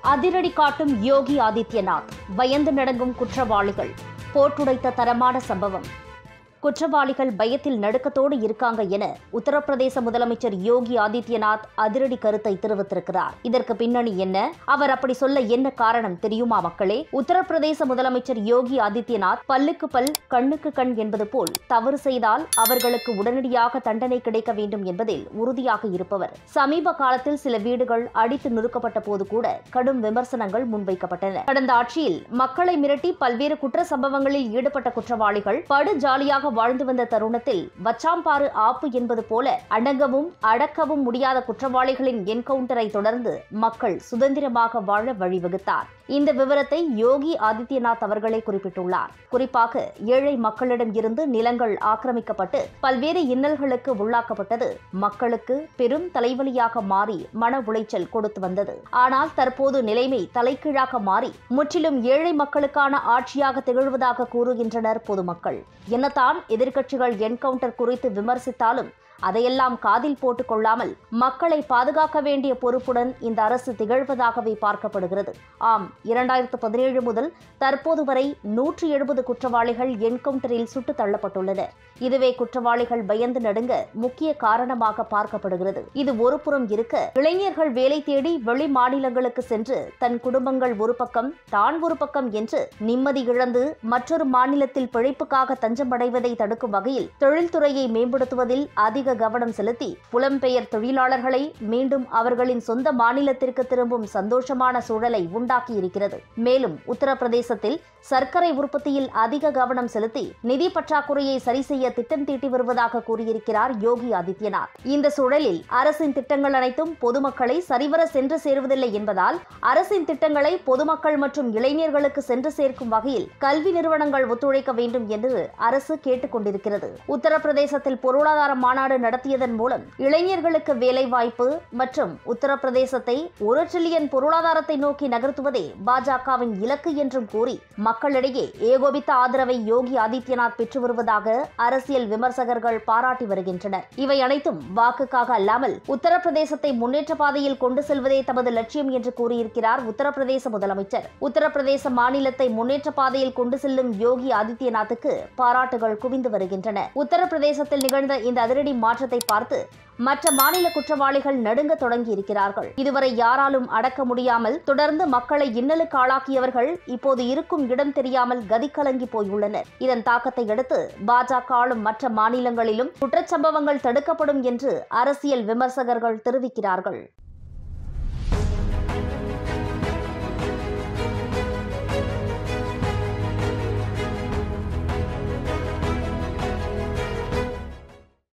அதிரடி காட்டும் யோகி ஆதித்யநாத் பயந்து நடுங்கும் குற்றவாளிகள் போட்டுடைத்த தரமான சம்பவம் குற்றவாளிகள் பயத்தில் நடுக்கத்தோடு இருக்காங்க என உத்தரப்பிரதேச முதலமைச்சர் யோகி ஆதித்யநாத் அதிரடி கருத்தை தெரிவித்திருக்கிறார் இதற்கு பின்னணி என்ன அவர் அப்படி சொல்ல என்ன காரணம் தெரியுமா மக்களே உத்தரப்பிரதேச முதலமைச்சர் யோகி ஆதித்யநாத் பல்லுக்கு பல் கண்ணுக்கு கண் என்பது போல் தவறு செய்தால் அவர்களுக்கு உடனடியாக தண்டனை கிடைக்க வேண்டும் என்பதில் உறுதியாக இருப்பவர் சமீப காலத்தில் சில வீடுகள் அடித்து நொறுக்கப்பட்ட போது கூட கடும் விமர்சனங்கள் முன்வைக்கப்பட்டன கடந்த ஆட்சியில் மக்களை மிரட்டி பல்வேறு குற்ற சம்பவங்களில் ஈடுபட்ட குற்றவாளிகள் படு ஜாலியாக வாழ்ந்து வந்த தருணத்தில் வச்சாம்பாறு ஆப்பு என்பது போல அடங்கவும் அடக்கவும் முடியாத குற்றவாளிகளின் என்கவுண்டரை தொடர்ந்து மக்கள் சுதந்திரமாக வாழ வழிவகுத்தார் இந்த விவரத்தை யோகி ஆதித்யநாத் அவர்களே குறிப்பிட்டுள்ளார் குறிப்பாக ஏழை மக்களிடம் இருந்து நிலங்கள் ஆக்கிரமிக்கப்பட்டு பல்வேறு இன்னல்களுக்கு உள்ளாக்கப்பட்டது மக்களுக்கு பெரும் தலைவலியாக மாறி மன உளைச்சல் கொடுத்து வந்தது ஆனால் தற்போது நிலைமை தலைகீழாக மாறி முற்றிலும் ஏழை மக்களுக்கான ஆட்சியாக திகழ்வதாக கூறுகின்றனர் பொதுமக்கள் என்னதான் எதிர்க்கட்சிகள் என்கவுண்டர் குறித்து விமர்சித்தாலும் அதையெல்லாம் காதில் போட்டுக் கொள்ளாமல் மக்களை பாதுகாக்க வேண்டிய பொறுப்புடன் இந்த அரசு திகழ்வதாகவே பார்க்கப்படுகிறது ஆம் இரண்டாயிரத்து பதினேழு முதல் தற்போது வரை நூற்றி எழுபது குற்றவாளிகள் என்கவுண்டரில் சுட்டுத் தள்ளப்பட்டுள்ளனர் இதுவே குற்றவாளிகள் பயந்து நடுங்க முக்கிய காரணமாக பார்க்கப்படுகிறது இது ஒருபுறம் இருக்க இளைஞர்கள் வேலை தேடி வெளி மாநிலங்களுக்கு சென்று தன் குடும்பங்கள் ஒரு பக்கம் தான் ஒரு பக்கம் என்று நிம்மதி இழந்து மற்றொரு மாநிலத்தில் பிழைப்புக்காக தஞ்சமடைவதை தடுக்கும் வகையில் தொழில்துறையை மேம்படுத்துவதில் அதிக கவனம் செலுத்தி புலம்பெயர் தொழிலாளர்களை மீண்டும் அவர்களின் சொந்த மாநிலத்திற்கு திரும்பும் சந்தோஷமான சூழலை உண்டாக்கி இருக்கிறது மேலும் உத்தரப்பிரதேசத்தில் சர்க்கரை உற்பத்தியில் அதிக கவனம் செலுத்தி நிதி பற்றாக்குறையை சரி செய்ய திட்டம் தீட்டி வருவதாக கூறியிருக்கிறார் யோகி ஆதித்யநாத் இந்த சூழலில் அரசின் திட்டங்கள் அனைத்தும் பொதுமக்களை சரிவர சென்று சேருவதில்லை என்பதால் அரசின் திட்டங்களை பொதுமக்கள் மற்றும் இளைஞர்களுக்கு சென்று சேர்க்கும் வகையில் கல்வி நிறுவனங்கள் ஒத்துழைக்க வேண்டும் என்று அரசு கேட்டுக் கொண்டிருக்கிறது உத்தரப்பிரதேசத்தில் பொருளாதார மாநாடு நடத்தியதன் மூலம் இளைஞர்களுக்கு வேலை வாய்ப்பு மற்றும் உத்தரப்பிரதேசத்தை ஒரு டிரில்லியன் பொருளாதாரத்தை நோக்கி நகர்த்துவதே பாஜகவின் இலக்கு என்றும் கூறி மக்களிடையே ஏகோபித்த ஆதரவை யோகி ஆதித்யநாத் பெற்று வருவதாக அரசியல் விமர்சகர்கள் பாராட்டி வருகின்றனர் இவை அனைத்தும் வாக்குக்காக அல்லாமல் உத்தரப்பிரதேசத்தை முன்னேற்ற பாதையில் கொண்டு செல்வதே தமது லட்சியம் என்று கூறியிருக்கிறார் உத்தரப்பிரதேச முதலமைச்சர் உத்தரப்பிரதேச மாநிலத்தை முன்னேற்ற பாதையில் கொண்டு செல்லும் யோகி ஆதித்யநாத்துக்கு பாராட்டுகள் குவிந்து வருகின்றன உத்தரப்பிரதேசத்தில் நிகழ்ந்த இந்த அதிரடி மாற்றத்தை பார்த்து மற்ற மாநில குற்றவாளிகள் நடுங்க தொடங்கி இருக்கிறார்கள் இதுவரை யாராலும் அடக்க முடியாமல் தொடர்ந்து மக்களை இன்னலுக்கு ஆளாக்கியவர்கள் இப்போது இருக்கும் இடம் தெரியாமல் கதிகலங்கி போயுள்ளனர் இதன் தாக்கத்தை அடுத்து பாஜக ஆளும் மற்ற மாநிலங்களிலும் குற்றச்சம்பவங்கள் தடுக்கப்படும் என்று அரசியல் விமர்சகர்கள் தெரிவிக்கிறார்கள்